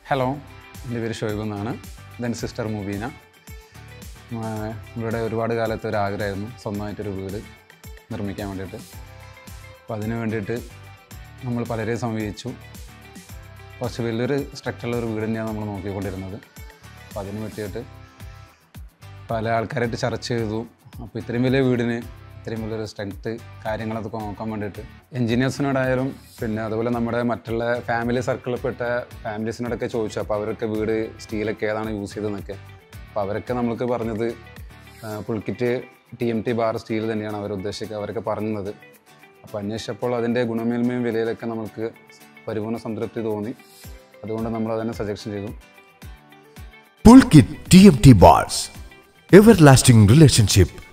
Hello എൻ്റെ പേര് ഷോയിബ് എന്നാണ് ദെൻ സിസ്റ്റർ മുബീന ആ, ഇവിടെ ഒരുപാട് കാലത്തെ ഒരു ആഗ്രഹമായിരുന്നു സ്വന്തമായിട്ടൊരു വീട് നിർമ്മിക്കാൻ വേണ്ടിയിട്ട് അപ്പോൾ അതിന് വേണ്ടിയിട്ട് നമ്മൾ പലരെയും സമീപിച്ചു കുറച്ച് വലിയൊരു സ്ട്രക്ചറുള്ള ഒരു വീട് തന്നെയാണ് നമ്മൾ നോക്കിക്കൊണ്ടിരുന്നത് അപ്പോൾ അതിന് പറ്റിയിട്ട് പല ആൾക്കാരായിട്ട് ചർച്ച ചെയ്തു അപ്പോൾ ഇത്രയും വലിയ വീടിന് ഇത്രയും വലിയൊരു സ്ട്രെങ്ത്ത് കാര്യങ്ങളൊക്കെ നോക്കാൻ വേണ്ടിയിട്ട് എൻജിനീയേഴ്സിനോടായാലും പിന്നെ അതുപോലെ നമ്മുടെ മറ്റുള്ള ഫാമിലി സർക്കിളിൽപ്പെട്ട ഫാമിലീസിനോടൊക്കെ ചോദിച്ചു അപ്പോൾ അവരൊക്കെ വീട് സ്റ്റീലൊക്കെ ഏതാണ് യൂസ് ചെയ്തതെന്നൊക്കെ അപ്പോൾ അവരൊക്കെ നമ്മൾക്ക് പറഞ്ഞത് പുൾക്കിറ്റ് T M T bar steel തന്നെയാണ് അവർ ഉദ്ദേശിക്കുക അവരൊക്കെ പറഞ്ഞത് അപ്പോൾ അന്വേഷിച്ചപ്പോൾ അതിൻ്റെ ഗുണമേന്മയും വിലയിലൊക്കെ നമുക്ക് പരിപൂർണ്ണ സംതൃപ്തി തോന്നി അതുകൊണ്ട് നമ്മൾ അതിനെ സജക്ഷൻ ചെയ്തു Pulkit TMT Bars. Everlasting relationship